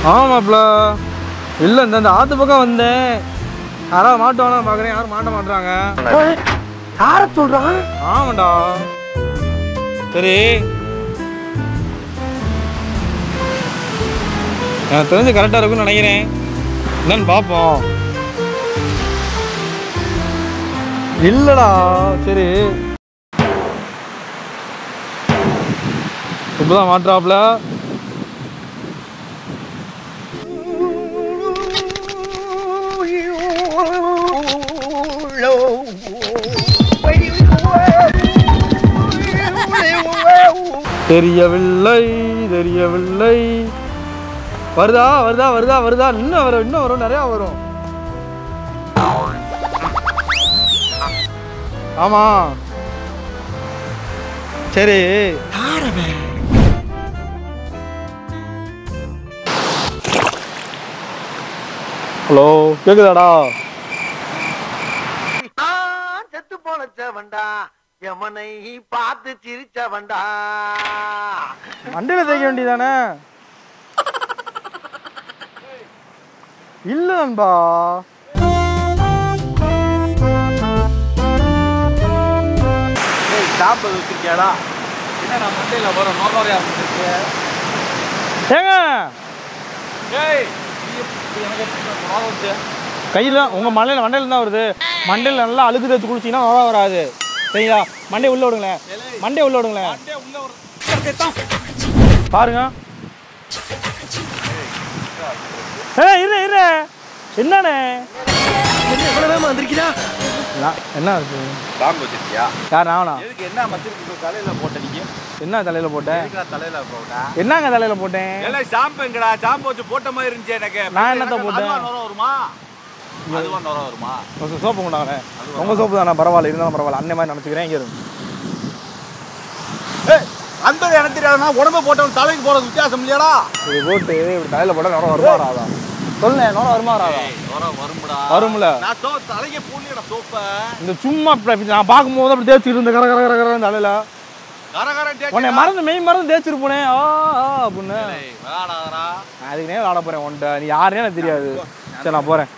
ஆமாப்ல இல்லை இந்த இந்த ஆற்று பக்கம் வந்தேன் யாராவது மாட்டுவானா பார்க்குறேன் யாரும் மாட்ட மாட்டுறாங்க யார சொல்றான் ஆமாண்டா சரி எனக்கு தெரிஞ்சு கரெக்டாக இருக்கும்னு நினைக்கிறேன் என்னன்னு பார்ப்போம் இல்லடா சரி இப்போதான் மாட்டுறாப்புல தெரியவில்லை தெரியவில்லை வருதா வருதா வருதா வருதா இன்னும் வரும் இன்னும் வரும் நிறையா வரும் ஆமா சரி ஹலோ கேக்குதாடா நான் செத்து போனச்சவன்டா எமனை பார்த்து சிரிச்சவன்டா மண்டையில தேய்க்க வேண்டியதானே இல்ல நண்பா ஷாம்பு வச்சிருக்கியாடா என்ன நான் மண்டையில் வரும் நோக்கோரையா ஏங்க ஏய் நீ எனக்கு ப்ராப்ளம் வந்து கையில் உங்க மண்டையில மண்டையில தான் வருது மண்டையில நல்லா அழுக்கு தேய்ச்சி குளிச்சீங்கன்னா நோவா வராது சரிங்களா மண்டை உள்ள விடுங்களேன் மண்டை உள்ள விடுங்களேன் மண்டே உள்ள ஒரு பாருங்க ஏ இரு இரு என்னண்ணே இவ்வளவு வேகமா வந்திருக்கீடா நான் என்ன இருக்கு ஷாம்பு வச்சிருக்கியா யார் நானா எதுக்கு என்ன மச்சிருக்கு தலையில போட்ட நீங்க என்ன தலையில போட்டேன் எதுக்குடா தலையில போட்டா என்னங்க தலையில போட்டேன் எல்லாம் ஷாம்புங்கடா ஷாம்பு வச்சு போட்ட மாதிரி இருந்துச்சு எனக்கு நான் என்னத்த போட்டேன்? அதுவா நுரம் வருமா அதுவா நுரம் வருமா கொஞ்சம் சோப்பு கொண்டாங்க உங்க சோப்பு தானே பரவாயில்ல இருந்தாலும் பரவாயில்ல அண்ணன் மாதிரி நினச்சிக்கிறேன் இங்கே இருக்கு ஏய் அந்த எனக்கு தெரியாதுன்னா உடம்பு போட்டவன் தலைக்கு போறது வித்தியாசம் இல்லையாடா இது போட்டு இப்படி தலையில போட்டால் நுரம் வருமா வராதா சொல்லுங்க நுரம் வருமா வராதா நுரம் வரும்டா வரும்ல நான் சோ தலைக்கு பூலியடா சோப்ப இந்த சும்மா இப்படி நான் பார்க்கும்போது அப்படி தேய்ச்சிட்டு இருந்த கர கர கர கர தலையில கரகரன் உன்னை மறந்து மெய் மறந்து தேய்ச்சிருப்போனே ஆ ஆ அப்படின்னு வேடாதரா நான் அதுக்குனே விளாட போறேன் உன்ட்ட நீ யாருனே எனக்கு தெரியாது சரி நான் போறேன்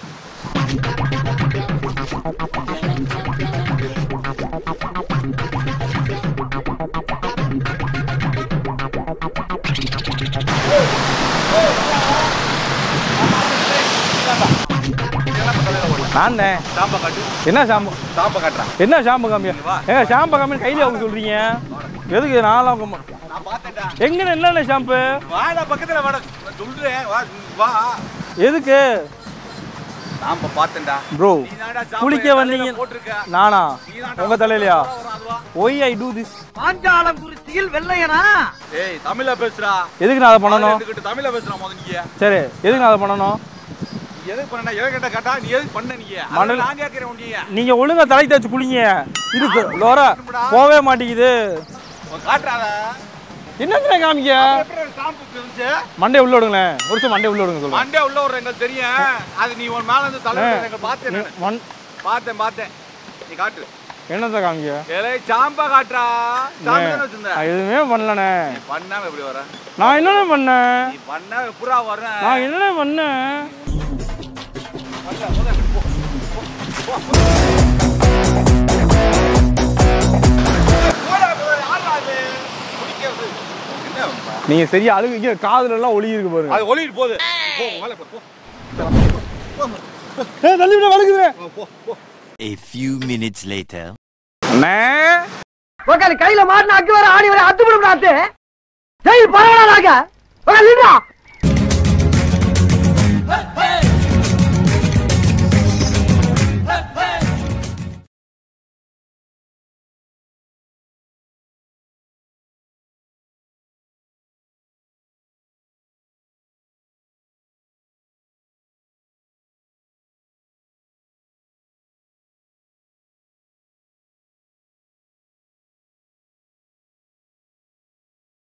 நான் ஷாம்பை காட்டு என்ன ஷாம்பு ஷாம்பை காட்டுறான் என்ன ஷாம்பு காமியா ஏங்க ஷாம்பு காமின்னு கையில அவங்க சொல்றீங்க எதுக்கு நான்லாம் உங்க- நான் பார்த்தேன்டா எங்கன்னு என்னென்ன ஷாம்பு வாடா பக்கத்துல வாடா நான் சொல்றேன் வா வா எதுக்கு ஷாம்பை பார்த்தேன்டா ப்ரோ நீதான்டா ஷாம்பை குளிக்க என் வந்தீங்க தலையில போட்டிருக்க நானா நீதான்டா உங்க தலையிலயா வரும் அதுவா ஒய் ஐ டூ திஸ் பாஞ்சாலம் குறிச்சியில் வெள்ளையனா ஏய் தமிழ்ல பேசுடா எதுக்கு நான் அதை பண்ணணும் இருந்துகிட்டு தமிழ்ல பேசுறா முத நீங்க சரி எதுக்கு நான் அதை பண்ணணும் நீ எதுக்கு பண்ண எதை கேட்ட கேட்டா நீ எதுக்கு பண்ண நீங்க மணல்- மணல் நான் கேட்கிறேன் உன்னைய நீங்க ஒழுங்கா தலை தேய்ச்சி குளிங்க இருக்கு லோரா போவே மாட்டேங்குது உன் காட்டுறாத என்னங்க காமிக்க எப்படி ஷாம்பு இருந்துச்சு மண்டே உள்ள விடுங்களேன் ஒரு நிமிஷம் மண்டே உள்ள விடுங்க சொல்லுங்க மண்டே உள்ள ஒரு எங்களுக்கு தெரியும் அது நீ உன் மேல இருந்து தலையில எங்க பார்த்தேன் நானு. மண் பார்த்தேன் பார்த்தேன் நீ காட்டு என்னத்தை காமிக்க ஏலே சாம்பா காட்டுறா சாம்பா தானே வச்சிருந்த நான் எதுவுமே பண்ணலண்ணே நீ பண்ணாம எப்படி வர நான் என்னண்ணே பண்ணேன் நீ பண்ணா எப்படா வர நான் என்னண்ணே பண்ணேன் நீங்க சரியா அழுகு இங்க காதுல எல்லாம் ஒளி இருக்கு பாருங்க அது ஒளிட்டு போகுது போ மேல போ போ. ஏய் தள்ளி விட வழுகுது போ போ A few minutes later. அண்ணே உக்காந்து கையில மாட்டின அக்கு வர ஆணி வர அத்து விடும் நாத்து ஜெயில் பரவாயில்ல உக்காந்து